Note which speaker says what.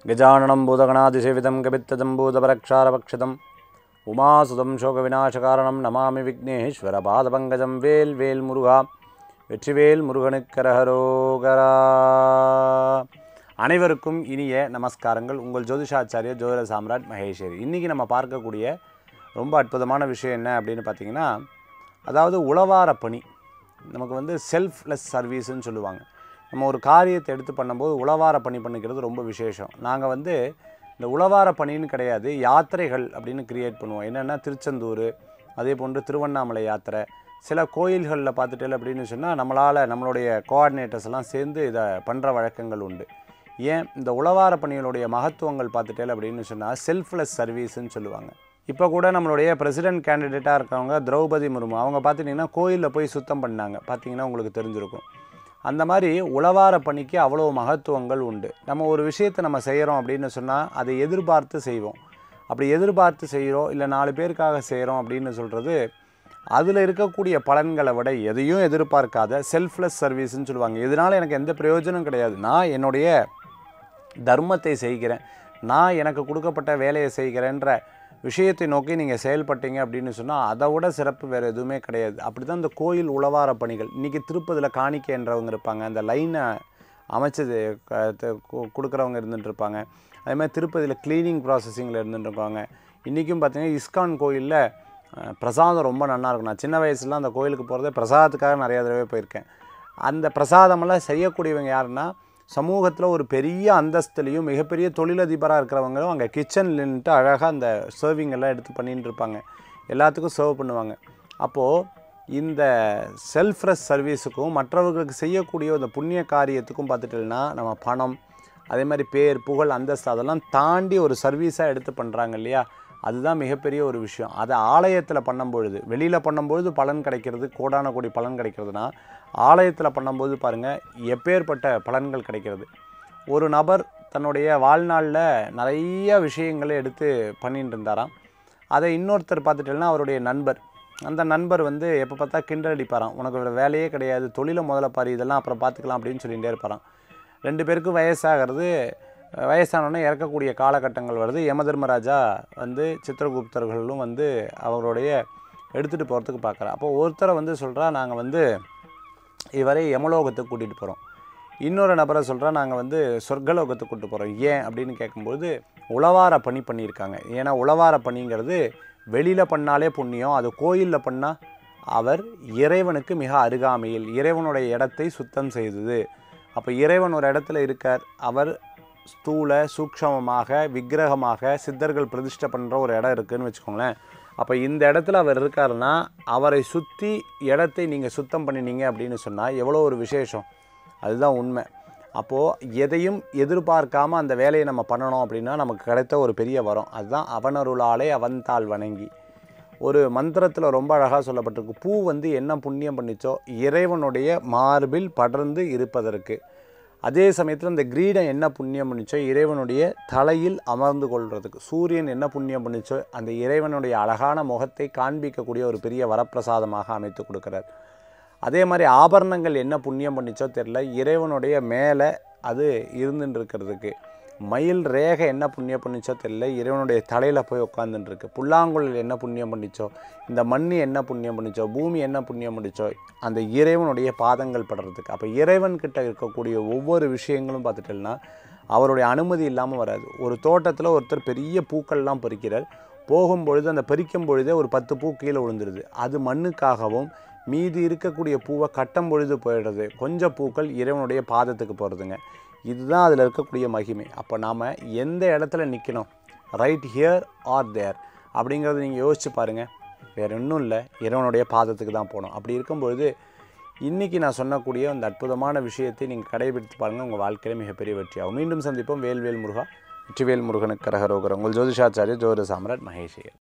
Speaker 1: गजाननं भूतगणातिसेवितं कपित्तजम्बूतपरक्षारभक्षितम् உமாசுதம் சோகவிநாசகாரணம் நமாமி விக்னேஸ்வர பாதபங்கஜம் வேல் வேல் முருகா வெற்றிவேல் முருகனுக்கரஹரோகரா அனைவருக்கும் இனிய நமஸ்காரங்கள் உங்கள் ஜோதிஷாச்சாரிய ஜோதிட சாம்ராட் மகேஸ்வரி இன்றைக்கி நம்ம பார்க்கக்கூடிய ரொம்ப அற்புதமான விஷயம் என்ன அப்படின்னு பார்த்தீங்கன்னா அதாவது உளவார பணி நமக்கு வந்து செல்ஃப்லெஸ் சர்வீஸ்ன்னு சொல்லுவாங்க நம்ம ஒரு காரியத்தை எடுத்து பண்ணும்போது உளவார பணி பண்ணிக்கிறது ரொம்ப விசேஷம் நாங்கள் வந்து இந்த உளவார பணின்னு கிடையாது யாத்திரைகள் அப்படின்னு கிரியேட் பண்ணுவோம் என்னென்னா திருச்செந்தூர் அதே போன்று திருவண்ணாமலை யாத்திரை சில கோயில்களில் பார்த்துட்டு அப்படின்னு சொன்னால் நம்மளால் நம்மளுடைய கோஆர்டினேட்டர்ஸ் எல்லாம் சேர்ந்து இதை பண்ணுற வழக்கங்கள் உண்டு ஏன் இந்த உளவார பணிகளுடைய மகத்துவங்கள் பார்த்துட்டேன் அப்படின்னு சொன்னால் செல்ஃப்லெஸ் சர்வீஸ்ன்னு சொல்லுவாங்க இப்போ கூட நம்மளுடைய பிரசிடென்ட் கேண்டிடேட்டாக இருக்கவங்க திரௌபதி முர்மு அவங்க பார்த்துட்டிங்கன்னா கோயிலில் போய் சுத்தம் பண்ணாங்க பார்த்தீங்கன்னா உங்களுக்கு தெரிஞ்சிருக்கும் அந்த மாதிரி உளவார பணிக்கு அவ்வளோ மகத்துவங்கள் உண்டு நம்ம ஒரு விஷயத்தை நம்ம செய்கிறோம் அப்படின்னு சொன்னால் அதை எதிர்பார்த்து செய்வோம் அப்படி எதிர்பார்த்து செய்கிறோம் இல்லை நாலு பேருக்காக செய்கிறோம் அப்படின்னு சொல்கிறது அதில் இருக்கக்கூடிய பலன்களை விட எதையும் எதிர்பார்க்காத செல்ஃப்லெஸ் சர்வீஸ்ன்னு சொல்லுவாங்க இதனால் எனக்கு எந்த பிரயோஜனம் கிடையாது நான் என்னுடைய தர்மத்தை செய்கிறேன் நான் எனக்கு கொடுக்கப்பட்ட வேலையை செய்கிறேன்ற விஷயத்தை நோக்கி நீங்கள் செயல்பட்டீங்க அப்படின்னு சொன்னால் அதை விட சிறப்பு வேறு எதுவுமே கிடையாது அப்படி தான் இந்த கோயில் உளவார பணிகள் இன்றைக்கி திருப்பதியில் காணிக்கைன்றவங்க இருப்பாங்க அந்த லைனை அமைச்சது கொடுக்குறவங்க இருந்துட்டு இருப்பாங்க அதே மாதிரி திருப்பதியில் க்ளீனிங் ப்ராசஸிங்கில் இருந்துட்டு இருப்பாங்க இன்றைக்கும் பார்த்தீங்கன்னா இஸ்கான் கோயிலில் அஹ், பிரசாதம் ரொம்ப நல்லா இருக்கும் நான் சின்ன வயசுல அந்த கோயிலுக்கு போகிறதே பிரசாதத்துக்காக நிறையா தடவை போயிருக்கேன் அந்த பிரசாதமெல்லாம் செய்யக்கூடியவங்க யாருன்னா சமூகத்தில் ஒரு பெரிய அந்தஸ்துலேயும் மிகப்பெரிய தொழிலதிபராக இருக்கிறவங்களும் அங்கே கிச்சனில் நின்றுட்டு அழகாக அந்த சர்விங் எல்லாம் எடுத்து பண்ணிட்டு இருப்பாங்க எல்லாத்துக்கும் சர்வ் பண்ணுவாங்க அப்போது இந்த செல்ஃப்ரெஸ் சர்வீஸுக்கும் மற்றவர்களுக்கு செய்யக்கூடிய இந்த புண்ணிய காரியத்துக்கும் பார்த்துட்டோம்னா நம்ம பணம் அதே மாதிரி பேர் புகழ் அந்தஸ்து அதெல்லாம் தாண்டி ஒரு சர்வீஸாக எடுத்து பண்ணுறாங்க இல்லையா அதுதான் மிகப்பெரிய ஒரு விஷயம் அதை ஆலயத்தில் பண்ணும்பொழுது வெளியில் பண்ணும்பொழுது பலன் கிடைக்கிறது கோடான கோடி பலன் கிடைக்கிறதுனா ஆலயத்தில் பண்ணும்போது பாருங்கள் எப்பேற்பட்ட பலன்கள் கிடைக்கிறது ஒரு நபர் தன்னுடைய வாழ்நாளில் நிறைய விஷயங்களை எடுத்து பண்ணிட்டு இருந்தாராம் அதை இன்னொருத்தர் பார்த்துட்டேன்னா அவருடைய நண்பர் அந்த நண்பர் வந்து எப்போ பார்த்தா கிண்டல் அடிப்பாராம் உனக்கு வேற வேலையே கிடையாது தொழிலை முதல்ல பாரு இதெல்லாம் அப்புறம் பார்த்துக்கலாம் அப்படின்னு சொல்லிகிட்டே இருப்பாராம் ரெண்டு பேருக்கும் வயசாகிறது வயசானோடனே இறக்கக்கூடிய காலகட்டங்கள் வருது யமதர்மராஜா வந்து சித்திரகுப்தர்களும் வந்து அவருடைய எடுத்துகிட்டு போகிறதுக்கு பார்க்குறா அப்போ ஒருத்தரை வந்து சொல்கிறா நாங்கள் வந்து இவரை யமலோகத்துக்கு கூட்டிகிட்டு போகிறோம் இன்னொரு நபரை சொல்கிறா நாங்கள் வந்து சொர்க்கலோகத்துக்கு கூட்டிட்டு போகிறோம் ஏன் அப்படின்னு கேட்கும்போது உளவார பணி பண்ணியிருக்காங்க ஏன்னா உளவார பணிங்கிறது வெளியில் பண்ணாலே புண்ணியம் அது கோயிலில் பண்ணால் அவர் இறைவனுக்கு மிக அருகாமையில் இறைவனுடைய இடத்தை சுத்தம் செய்தது அப்போ இறைவன் ஒரு இடத்துல இருக்கார் அவர் ஸ்தூல சூக்ஷமமாக விக்கிரகமாக சித்தர்கள் பிரதிஷ்டை பண்ணுற ஒரு இடம் இருக்குதுன்னு வச்சுக்கோங்களேன் அப்போ இந்த இடத்துல அவர் இருக்காருன்னா அவரை சுற்றி இடத்தை நீங்கள் சுத்தம் பண்ணினீங்க அப்படின்னு சொன்னால் எவ்வளோ ஒரு விசேஷம் அதுதான் உண்மை அப்போது எதையும் எதிர்பார்க்காம அந்த வேலையை நம்ம பண்ணணும் அப்படின்னா நமக்கு கிடைத்த ஒரு பெரிய வரம் அதுதான் அவனருளாலே அவன்தாள் வணங்கி ஒரு மந்திரத்தில் ரொம்ப அழகாக சொல்லப்பட்டிருக்கு பூ வந்து என்ன புண்ணியம் பண்ணிச்சோ இறைவனுடைய மார்பில் படர்ந்து இருப்பதற்கு அதே சமயத்தில் இந்த கிரீடம் என்ன புண்ணியம் பண்ணிச்சோ இறைவனுடைய தலையில் அமர்ந்து கொள்றதுக்கு சூரியன் என்ன புண்ணியம் பண்ணிச்சோ அந்த இறைவனுடைய அழகான முகத்தை காண்பிக்கக்கூடிய ஒரு பெரிய வரப்பிரசாதமாக அமைத்து கொடுக்கிறார் அதே மாதிரி ஆபரணங்கள் என்ன புண்ணியம் பண்ணிச்சோ தெரில இறைவனுடைய மேலே அது இருந்துட்டு இருக்கிறதுக்கு மயில் ரேகை என்ன புண்ணியம் பண்ணிச்சோ தெரியல இறைவனுடைய தலையில் போய் உட்காந்துட்டு இருக்கு புல்லாங்குழல் என்ன புண்ணியம் பண்ணிச்சோ இந்த மண் என்ன புண்ணியம் பண்ணிச்சோ பூமி என்ன புண்ணியம் பண்ணிச்சோ அந்த இறைவனுடைய பாதங்கள் படுறதுக்கு அப்போ இறைவன்கிட்ட இருக்கக்கூடிய ஒவ்வொரு விஷயங்களும் பார்த்துட்டோம்னா அவருடைய அனுமதி இல்லாமல் வராது ஒரு தோட்டத்தில் ஒருத்தர் பெரிய பூக்கள்லாம் பறிக்கிறார் போகும்பொழுது அந்த பறிக்கும் பொழுதே ஒரு பத்து பூ கீழே விழுந்துருது அது மண்ணுக்காகவும் மீதி இருக்கக்கூடிய பூவை கட்டும் பொழுது போயிடுறது கொஞ்சம் பூக்கள் இறைவனுடைய பாதத்துக்கு போகிறதுங்க இதுதான் அதில் இருக்கக்கூடிய மகிமை அப்போ நாம் எந்த இடத்துல நிற்கணும் ரைட் ஹியர் ஆர் தேர் அப்படிங்கிறத நீங்கள் யோசிச்சு பாருங்கள் வேறு ஒன்றும் இல்லை இறைவனுடைய பாதத்துக்கு தான் போகணும் அப்படி இருக்கும்பொழுது இன்றைக்கி நான் சொன்னக்கூடிய அந்த அற்புதமான விஷயத்தை நீங்கள் கடைபிடித்து பாருங்கள் உங்கள் வாழ்க்கையில் மிகப்பெரிய வெற்றியாகும் மீண்டும் சந்திப்போம் வேல்வேல் முருகா வெற்றிவேல் முருகனுக்கு கரகரோகர் உங்கள் ஜோதிஷாச்சாரிய ஜோதிட சாம்ராட் மகேஷ் ஐயர்